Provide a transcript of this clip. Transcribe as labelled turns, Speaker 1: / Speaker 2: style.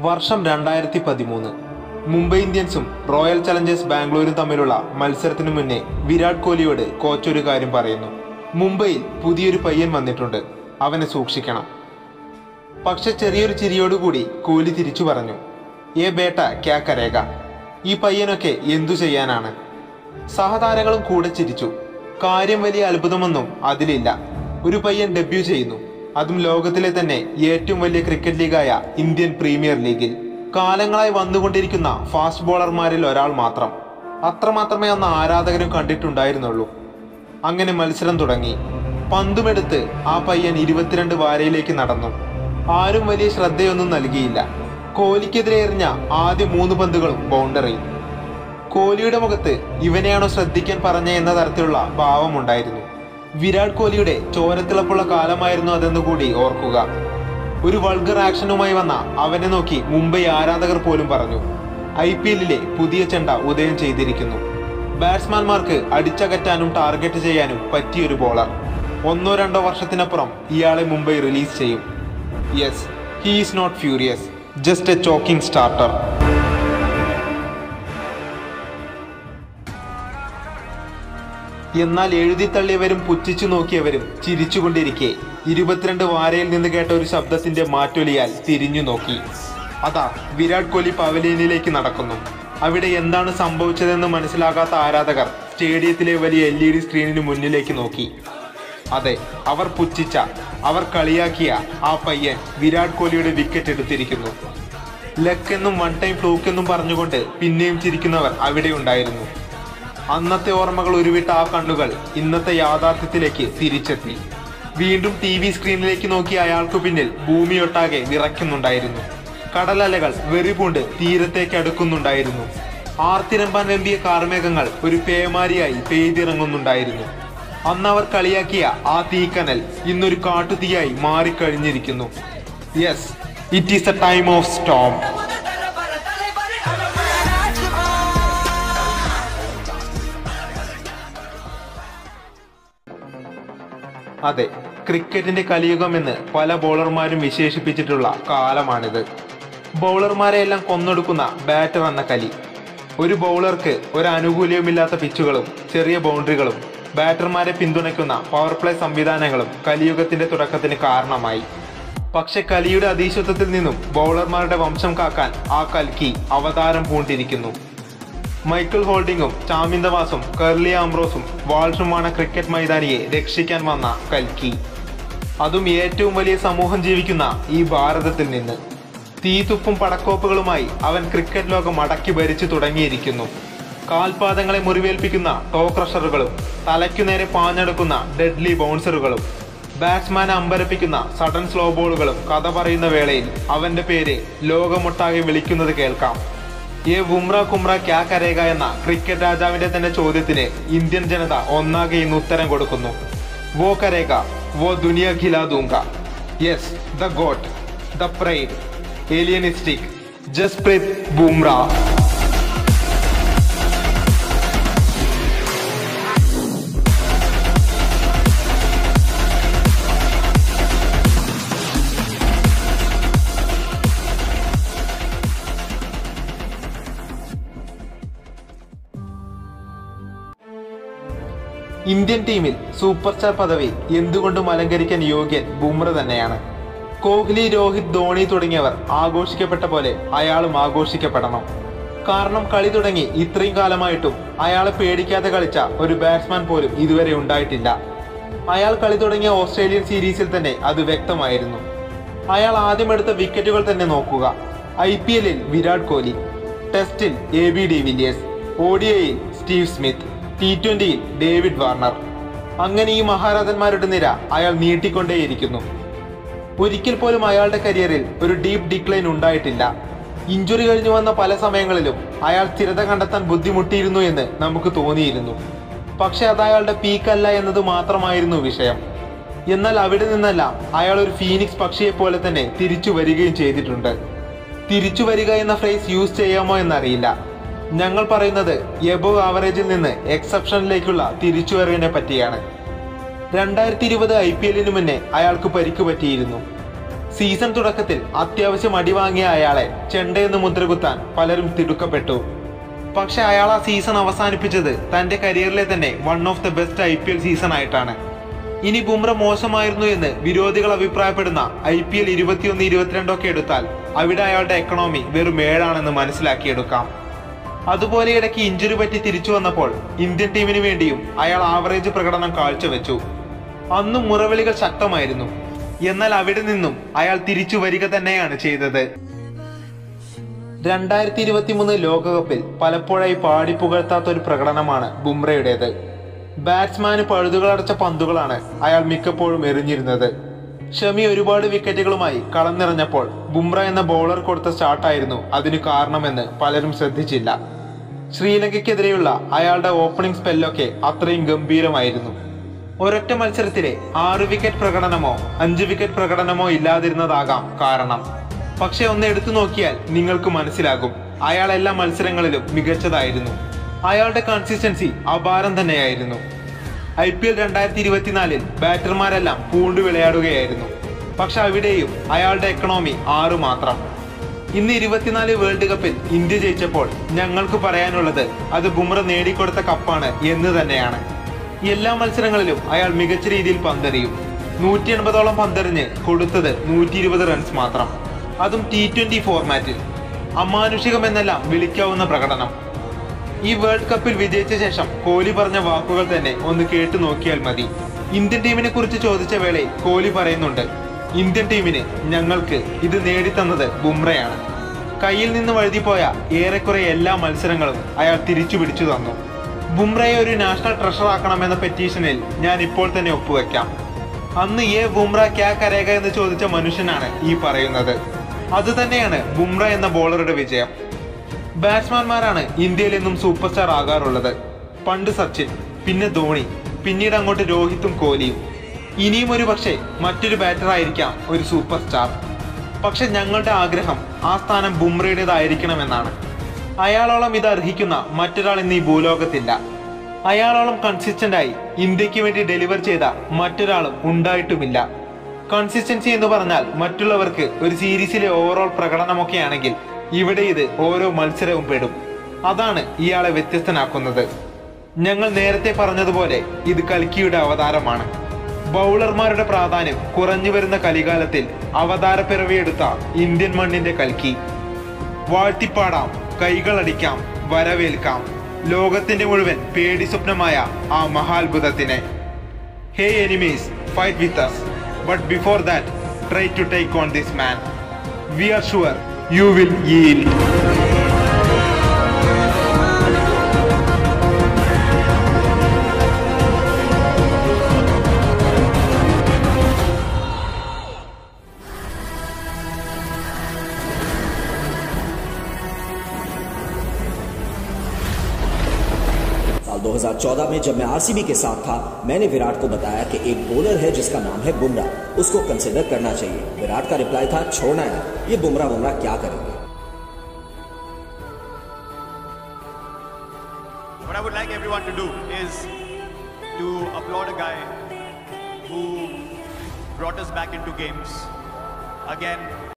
Speaker 1: വർഷം രണ്ടായിരത്തി പതിമൂന്ന് മുംബൈ ഇന്ത്യൻസും റോയൽ ചലഞ്ചേഴ്സ് ബാംഗ്ലൂരും തമ്മിലുള്ള മത്സരത്തിനു മുന്നേ വിരാട് കോഹ്ലിയോട് കോച്ച് ഒരു കാര്യം പറയുന്നു മുംബൈയിൽ പുതിയൊരു പയ്യൻ വന്നിട്ടുണ്ട് അവനെ സൂക്ഷിക്കണം പക്ഷെ ചെറിയൊരു ചിരിയോടുകൂടി കോഹ്ലി തിരിച്ചു പറഞ്ഞു ഏ ബേട്ട ക്യാ കരേക ഈ പയ്യനൊക്കെ എന്തു ചെയ്യാനാണ് സഹതാരങ്ങളും കൂടെ ചിരിച്ചു കാര്യം വലിയ അത്ഭുതമൊന്നും അതിലില്ല ഒരു പയ്യൻ ഡെബ്യൂ ചെയ്യുന്നു അതും ലോകത്തിലെ തന്നെ ഏറ്റവും വലിയ ക്രിക്കറ്റ് ലീഗായ ഇന്ത്യൻ പ്രീമിയർ ലീഗിൽ കാലങ്ങളായി വന്നുകൊണ്ടിരിക്കുന്ന ഫാസ്റ്റ് ബോളർമാരിൽ ഒരാൾ മാത്രം അത്രമാത്രമേ അന്ന് ആരാധകരും കണ്ടിട്ടുണ്ടായിരുന്നുള്ളൂ അങ്ങനെ മത്സരം തുടങ്ങി പന്തുമെടുത്ത് ആ പയ്യൻ ഇരുപത്തിരണ്ട് വാരയിലേക്ക് നടന്നു ആരും വലിയ ശ്രദ്ധയൊന്നും നൽകിയില്ല കോഹ്ലിക്കെതിരെ എറിഞ്ഞ ആദ്യ മൂന്ന് പന്തുകളും ബൗണ്ടറി കോഹ്ലിയുടെ മുഖത്ത് ഇവനെയാണോ ശ്രദ്ധിക്കാൻ പറഞ്ഞ എന്ന തരത്തിലുള്ള ഭാവമുണ്ടായിരുന്നു വിരാട് കോഹ്ലിയുടെ ചോരത്തിളപ്പുള്ള കാലമായിരുന്നു അതെന്ന് കൂടി ഓർക്കുക ഒരു വൾഗർ ആക്ഷനുമായി വന്ന അവനെ നോക്കി മുംബൈ ആരാധകർ പോലും പറഞ്ഞു ഐ പി എല്ലിലെ പുതിയ ചെണ്ട ഉദയം ചെയ്തിരിക്കുന്നു ബാറ്റ്സ്മാൻമാർക്ക് അടിച്ചകറ്റാനും ടാർഗറ്റ് ചെയ്യാനും പറ്റിയൊരു ബോളർ ഒന്നോ രണ്ടോ വർഷത്തിനപ്പുറം ഇയാളെ മുംബൈ റിലീസ് ചെയ്യും yes he is not furious just a choking starter എന്നാൽ എഴുതി തള്ളിയവരും പുച്ഛിച്ചു നോക്കിയവരും ചിരിച്ചുകൊണ്ടിരിക്കെ ഇരുപത്തിരണ്ട് വാരയിൽ നിന്ന് കേട്ട ഒരു ശബ്ദത്തിന്റെ മാറ്റൊലിയാൽ തിരിഞ്ഞു നോക്കി അതാ വിരാട് കോഹ്ലി പവലിയനിലേക്ക് നടക്കുന്നു അവിടെ എന്താണ് സംഭവിച്ചതെന്ന് മനസ്സിലാകാത്ത ആരാധകർ സ്റ്റേഡിയത്തിലെ വലിയ എൽ ഇ ഡി സ്ക്രീനിന് മുന്നിലേക്ക് നോക്കി അതെ അവർ പുച്ഛിച്ച അവർ കളിയാക്കിയ ആ പയ്യൻ വിരാട് കോഹ്ലിയുടെ വിക്കറ്റ് എടുത്തിരിക്കുന്നു ലക്ക് എന്നും വൺ ടൈം ഫ്ലൂക്ക് എന്നും പറഞ്ഞുകൊണ്ട് പിന്നെയും ചിരിക്കുന്നവർ അവിടെ ഉണ്ടായിരുന്നു അന്നത്തെ ഓർമ്മകൾ ഉരുവിട്ട ആ കണ്ണുകൾ ഇന്നത്തെ യാഥാർത്ഥ്യത്തിലേക്ക് തിരിച്ചെത്തി വീണ്ടും ടി വി സ്ക്രീനിലേക്ക് നോക്കി അയാൾക്കു പിന്നിൽ ഭൂമിയൊട്ടാകെ വിറയ്ക്കുന്നുണ്ടായിരുന്നു കടലലകൾ വെറിപൂണ്ട് തീരത്തേക്ക് അടുക്കുന്നുണ്ടായിരുന്നു ആർത്തിരമ്പാൻ വെമ്പിയ കാർമേഘങ്ങൾ ഒരു പേമാരിയായി പെയ്തിറങ്ങുന്നുണ്ടായിരുന്നു അന്നവർ കളിയാക്കിയ ആ തീക്കനൽ ഇന്നൊരു കാട്ടുതീയായി മാറിക്കഴിഞ്ഞിരിക്കുന്നു yes it is a time of storm അതെ ക്രിക്കറ്റിന്റെ കലിയുഗം എന്ന് പല ബോളർമാരും വിശേഷിപ്പിച്ചിട്ടുള്ള കാലമാണിത് ബൗളർമാരെ എല്ലാം കൊന്നൊടുക്കുന്ന ബാറ്റർ എന്ന കലി ഒരു ബൗളർക്ക് ഒരു അനുകൂല്യവുമില്ലാത്ത പിച്ചുകളും ചെറിയ ബൗണ്ടറികളും ബാറ്റർമാരെ പിന്തുണയ്ക്കുന്ന പവർ പ്ലേ സംവിധാനങ്ങളും കലിയുഗത്തിന്റെ തുടക്കത്തിന് കാരണമായി പക്ഷെ കലിയുടെ അതീശത്വത്തിൽ നിന്നും ബൗളർമാരുടെ വംശം കാക്കാൻ ആ കൽക്കി അവതാരം പൂണ്ടിരിക്കുന്നു മൈക്കിൾ ഹോൾഡിങ്ങും ചാമിന്ദവാസും കർലി ആംബ്രോസും വാൾഷുമാണ് ക്രിക്കറ്റ് മൈതാനിയെ രക്ഷിക്കാൻ വന്ന കൽക്കി അതും ഏറ്റവും വലിയ സമൂഹം ജീവിക്കുന്ന ഈ ഭാരതത്തിൽ നിന്ന് തീതുപ്പും പടക്കോപ്പുകളുമായി അവൻ ക്രിക്കറ്റ് ലോകം അടക്കി ഭരിച്ചു തുടങ്ങിയിരിക്കുന്നു കാൽപാദങ്ങളെ മുറിവേൽപ്പിക്കുന്ന ടോ ക്രഷറുകളും തലയ്ക്കു നേരെ പാഞ്ഞെടുക്കുന്ന ഡെഡ്ലി ബൗൺസറുകളും ബാറ്റ്സ്മാനെ അമ്പരപ്പിക്കുന്ന സഡൻ സ്ലോ ബോളുകളും കഥ പറയുന്ന വേളയിൽ അവന്റെ പേര് ലോകമൊട്ടാകെ വിളിക്കുന്നത് കേൾക്കാം ഏ ബുംറ കുംറ ക്യാ കരേക എന്ന ക്രിക്കറ്റ് രാജാവിന്റെ തന്നെ ചോദ്യത്തിന് ഇന്ത്യൻ ജനത ഒന്നാകെ ഇന്ന് ഉത്തരം കൊടുക്കുന്നു വോ കരേക വോ ദുനിയ ഖിലാ ദൂങ്ക yes the goat the pride alienistic Jasprit Bumrah Indian ടീമിൽ സൂപ്പർ സ്റ്റാർ പദവി എന്തുകൊണ്ടും അലങ്കരിക്കാൻ യോഗ്യൻ ബുംറ തന്നെയാണ് കോഹ്ലി രോഹിത് ധോണി തുടങ്ങിയവർ ആഘോഷിക്കപ്പെട്ട പോലെ അയാളും ആഘോഷിക്കപ്പെടണം കാരണം കളി തുടങ്ങി ഇത്രയും കാലമായിട്ടും അയാളെ പേടിക്കാതെ കളിച്ച ഒരു ബാറ്റ്സ്മാൻ പോലും ഇതുവരെ ഉണ്ടായിട്ടില്ല അയാൾ കളി തുടങ്ങിയ ഓസ്ട്രേലിയൻ സീരീസിൽ തന്നെ അത് വ്യക്തമായിരുന്നു അയാൾ ആദ്യം എടുത്ത വിക്കറ്റുകൾ തന്നെ നോക്കുക ഐ പി എല്ലിൽ വിരാട് കോഹ്ലി ടെസ്റ്റിൽ എ ബി ഡി വില്ലിയേഴ്സ് ഒഡിഐയിൽ സ്റ്റീവ് സ്മിത്ത് ടി ട്വന്റിയിൽ ഡേവിഡ് വാർണർ അങ്ങനെ ഈ മഹാരഥന്മാരുടെ നിര അയാൾ നീട്ടിക്കൊണ്ടേയിരിക്കുന്നു ഒരിക്കൽ പോലും അയാളുടെ കരിയറിൽ ഒരു ഡീപ്പ് ഡിക്ലൈൻ ഉണ്ടായിട്ടില്ല ഇഞ്ചുറി കഴിഞ്ഞു വന്ന പല സമയങ്ങളിലും അയാൾ സ്ഥിരത കണ്ടെത്താൻ ബുദ്ധിമുട്ടിയിരുന്നു എന്ന് നമുക്ക് തോന്നിയിരുന്നു പക്ഷെ അത് അയാളുടെ പീക്കല്ല എന്നത് മാത്രമായിരുന്നു വിഷയം എന്നാൽ അവിടെ നിന്നെല്ലാം അയാൾ ഒരു ഫീനിക്സ് പക്ഷിയെ പോലെ തന്നെ തിരിച്ചു വരികയും ചെയ്തിട്ടുണ്ട് തിരിച്ചു വരിക എന്ന ഫ്രേസ് യൂസ് ചെയ്യാമോ എന്നറിയില്ല ഞങ്ങൾ പറയുന്നത് എബോ ആവറേജിൽ നിന്ന് എക്സെപ്ഷനിലേക്കുള്ള തിരിച്ചുവരവിനെ പറ്റിയാണ് രണ്ടായിരത്തി ഇരുപത് ഐ പി എല്ലിന് മുന്നേ അയാൾക്ക് പരിക്ക് പറ്റിയിരുന്നു സീസൺ തുടക്കത്തിൽ അത്യാവശ്യം അടിവാങ്ങിയ അയാളെ ചെണ്ടയെന്ന് മുദ്രകുത്താൻ പലരും തിടുക്കപ്പെട്ടു പക്ഷെ അയാൾ ആ സീസൺ അവസാനിപ്പിച്ചത് തന്റെ കരിയറിലെ തന്നെ one of the best I P L season ആയിട്ടാണ് ഇനി ബുംറ മോശമായിരുന്നു എന്ന് വിരോധികൾ അഭിപ്രായപ്പെടുന്ന ഐ പി എൽ ഇരുപത്തിയൊന്ന് ഇരുപത്തിരണ്ടൊക്കെ എടുത്താൽ അവിടെ അയാളുടെ എക്കണോമി വെറും ഏഴാണെന്ന് മനസ്സിലാക്കിയെടുക്കാം അതുപോലെ ഇടയ്ക്ക് ഇഞ്ചുറി പറ്റി തിരിച്ചു വന്നപ്പോൾ ഇന്ത്യൻ ടീമിന് വേണ്ടിയും അയാൾ ആവറേജ് പ്രകടനം കാഴ്ചവെച്ചു അന്നും മുറവിളികൾ ശക്തമായിരുന്നു എന്നാൽ അവിടെ നിന്നും അയാൾ തിരിച്ചു വരിക തന്നെയാണ് ചെയ്തത് രണ്ടായിരത്തി ഇരുപത്തി മൂന്ന് ലോകകപ്പിൽ പലപ്പോഴായി പാടിപ്പുകഴ്ത്താത്ത ഒരു പ്രകടനമാണ് ബുംറയുടേത് ബാറ്റ്സ്മാന് പഴുതുകളടച്ച പന്തുകളാണ് അയാൾ മിക്കപ്പോഴും എറിഞ്ഞിരുന്നത് ഷമി ഒരുപാട് വിക്കറ്റുകളുമായി കളം നിറഞ്ഞപ്പോൾ ബുംറ എന്ന ബൗളർ കൊടുത്ത സ്റ്റാർട്ടായിരുന്നു അതിനു കാരണമെന്ന് പലരും ശ്രദ്ധിച്ചില്ല ശ്രീലങ്കയ്ക്കെതിരെയുള്ള അയാളുടെ ഓപ്പണിംഗ് സ്പെല്ലൊക്കെ അത്രയും ഗംഭീരമായിരുന്നു ഒരൊറ്റ മത്സരത്തിലെ ആറ് വിക്കറ്റ് പ്രകടനമോ അഞ്ച് വിക്കറ്റ് പ്രകടനമോ ഇല്ലാതിരുന്നതാകാം കാരണം പക്ഷെ ഒന്ന് എടുത്തു നോക്കിയാൽ നിങ്ങൾക്ക് മനസ്സിലാകും അയാൾ എല്ലാ മത്സരങ്ങളിലും മികച്ചതായിരുന്നു അയാളുടെ കൺസിസ്റ്റൻസി അപാരം തന്നെയായിരുന്നു ഐ പി എൽ രണ്ടായിരത്തി ഇരുപത്തിനാലിൽ ബാറ്റർമാരെല്ലാം പൂണ്ടു വിളയാടുകയായിരുന്നു പക്ഷെ അവിടെയും അയാളുടെ എക്കണോമി ആറ് മാത്രം ഇന്ന് ഇരുപത്തിനാല് വേൾഡ് കപ്പിൽ ഇന്ത്യ ജയിച്ചപ്പോൾ ഞങ്ങൾക്ക് പറയാനുള്ളത് അത് ബുംറ നേടിക്കൊടുത്ത കപ്പാണ് എന്ന് തന്നെയാണ് എല്ലാ മത്സരങ്ങളിലും അയാൾ മികച്ച രീതിയിൽ പന്തെറിയും നൂറ്റി എൺപതോളം പന്തെറിഞ്ഞ് കൊടുത്തത് നൂറ്റി ഇരുപത് റൺസ് മാത്രം അതും ടി ട്വന്റി ഫോർമാറ്റിൽ അമാനുഷികമെന്നെല്ലാം വിളിക്കാവുന്ന പ്രകടനം ഈ വേൾഡ് കപ്പിൽ വിജയിച്ച ശേഷം കോഹ്ലി പറഞ്ഞ വാക്കുകൾ തന്നെ ഒന്ന് കേട്ടു നോക്കിയാൽ മതി ഇന്ത്യൻ ടീമിനെ കുറിച്ച് ചോദിച്ച വേളയിൽ കോഹ്ലി പറയുന്നുണ്ട് ഇന്ത്യൻ ടീമിന് ഞങ്ങൾക്ക് ഇത് നേടിത്തന്നത് ബുംറയാണ് കയ്യിൽ നിന്ന് വഴുതിപ്പോയ ഏറെക്കുറെ എല്ലാ മത്സരങ്ങളും അയാൾ തിരിച്ചു പിടിച്ചു തന്നു ബുംറയെ ഒരു നാഷണൽ ട്രഷർ ആക്കണമെന്ന പെറ്റീഷനിൽ ഞാൻ ഇപ്പോൾ തന്നെ ഒപ്പുവെക്കാം അന്ന് ഏ ബുംറ ക്യാ കരേക എന്ന് ചോദിച്ച മനുഷ്യനാണ് ഈ പറയുന്നത് അതുതന്നെയാണ് ബുംറ എന്ന ബോളറുടെ വിജയം ബാറ്റ്സ്മാൻമാരാണ് ഇന്ത്യയിൽ എന്നും സൂപ്പർ സ്റ്റാർ ആകാറുള്ളത് പണ്ട് സച്ചിൻ പിന്നെ ധോണി പിന്നീട് അങ്ങോട്ട് രോഹിത്തും കോഹ്ലിയും ഇനിയും ഒരു പക്ഷേ മറ്റൊരു ബാറ്റർ ആയിരിക്കാം ഒരു സൂപ്പർ സ്റ്റാർ പക്ഷെ ഞങ്ങളുടെ ആഗ്രഹം ആ സ്ഥാനം ബുംറയുടേതായിരിക്കണമെന്നാണ് അയാളോളം ഇത് അർഹിക്കുന്ന മറ്റൊരാൾ ഇന്ന് ഈ ഭൂലോകത്തില്ല അയാളോളം കൺസിസ്റ്റന്റ് ആയി ഇന്ത്യക്ക് വേണ്ടി ഡെലിവർ ചെയ്ത മറ്റൊരാളും ഉണ്ടായിട്ടുമില്ല കൺസിസ്റ്റൻസി എന്ന് പറഞ്ഞാൽ മറ്റുള്ളവർക്ക് ഒരു സീരീസിലെ ഓവറോൾ പ്രകടനമൊക്കെയാണെങ്കിൽ ഇവിടെ ഇത് ഓരോ മത്സരവും പെടും അതാണ് ഇയാളെ വ്യത്യസ്തനാക്കുന്നത് ഞങ്ങൾ നേരത്തെ പറഞ്ഞതുപോലെ ഇത് കൽക്കിയുടെ അവതാരമാണ് ബൗളർമാരുടെ പ്രാധാന്യം കുറഞ്ഞു വരുന്ന കലികാലത്തിൽ അവതാരപ്പിറവിയെടുത്ത ഇന്ത്യൻ മണ്ണിന്റെ കൽക്കി വാഴ്ത്തിപ്പാടാം കൈകളടിക്കാം വരവേൽക്കാം ലോകത്തിന്റെ മുഴുവൻ പേടി സ്വപ്നമായ ആ മഹാത്ഭുതത്തിനെ hey enemies fight with us but before that try to take on this man we are sure you will yield
Speaker 2: साल 2014 में जब मैं आरसीबी के साथ था मैंने विराट को बताया कि एक बॉलर है जिसका नाम है बुमराह उसको कंसिडर करना चाहिए विराट का रिप्लाई था छोड़ना है ये बुमराह बुमराह क्या करेंगे
Speaker 3: What I would like everyone to do is to applaud a guy who brought us back into games. Again,